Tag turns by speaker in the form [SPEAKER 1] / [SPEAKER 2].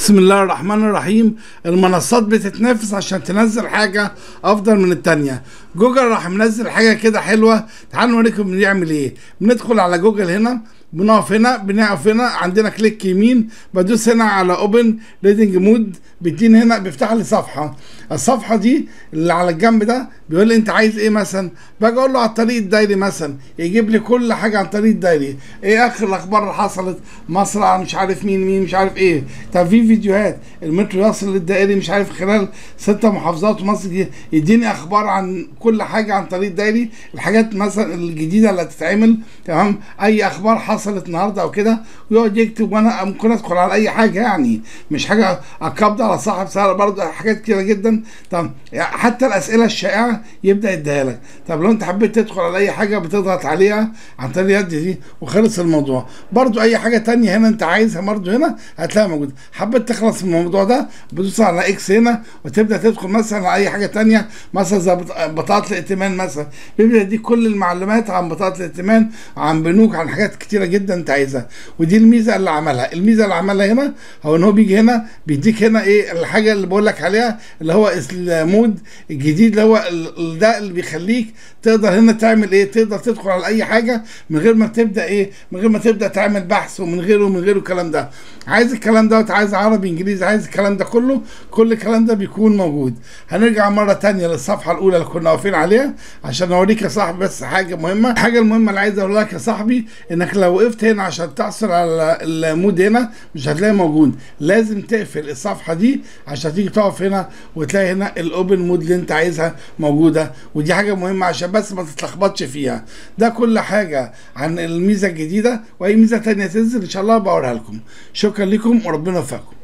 [SPEAKER 1] بسم الله الرحمن الرحيم المنصات بتتنافس عشان تنزل حاجة أفضل من التانية جوجل راح منزل حاجة كده حلوة تعالوا نوريكم بنعمل إيه بندخل على جوجل هنا بنقف هنا بنقف هنا عندنا كليك يمين بدوس هنا على اوبن ريدنج مود بيديني هنا بيفتح لي صفحه الصفحه دي اللي على الجنب ده بيقول لي انت عايز ايه مثلا باجي اقول له على الطريق الدايري مثلا يجيب لي كل حاجه عن الطريق الدايري ايه اخر الاخبار اللي حصلت مصر مش عارف مين مين مش عارف ايه طب في فيديوهات المترو يصل للدائري مش عارف خلال ستة محافظات مصر دي يديني اخبار عن كل حاجه عن طريق الدايري الحاجات مثلا الجديده اللي هتتعمل تمام اي اخبار حصلت النهارده او كده ويقعد يكتب وانا ممكن ادخل على اي حاجه يعني مش حاجه اقبض على صاحب سعر برضه حاجات كتيره جدا طب يعني حتى الاسئله الشائعه يبدا يديها لك طب لو انت حبيت تدخل على اي حاجه بتضغط عليها عن طريق اليد دي وخلص الموضوع برضه اي حاجه تانية هنا انت عايزها برضه هنا هتلاقيها موجوده حبيت تخلص من الموضوع ده بتدوس على اكس هنا وتبدا تدخل مثلا على اي حاجه تانية مثلا زي بطاقه الائتمان مثلا بيبدا يديك كل المعلومات عن بطاقه الائتمان عن بنوك عن حاجات كتيره جدا انت عايزها ودي الميزه اللي عملها الميزه اللي عملها هنا هو ان هو بيجي هنا بيديك هنا ايه الحاجه اللي بقول لك عليها اللي هو المود الجديد اللي هو ده اللي بيخليك تقدر هنا تعمل ايه تقدر تدخل على اي حاجه من غير ما تبدا ايه من غير ما تبدا تعمل بحث ومن غيره ومن غيره الكلام ده عايز الكلام دوت عايز عربي انجليزي عايز الكلام ده كله كل الكلام ده بيكون موجود هنرجع مره تانية للصفحه الاولى اللي كنا واقفين عليها عشان اوريك يا صاحبي بس حاجه مهمه الحاجه المهمه اللي عايز اقول لك يا صاحبي انك لو وقفت هنا عشان تحصل على المود هنا مش هتلاقي موجود لازم تقفل الصفحه دي عشان تيجي تقف هنا وتلاقي هنا الاوبن مود اللي انت عايزها موجوده ودي حاجه مهمه عشان بس ما تتلخبطش فيها ده كل حاجه عن الميزه الجديده واي ميزه تانية تنزل ان شاء الله بوريها لكم شكرا لكم وربنا يوفقكم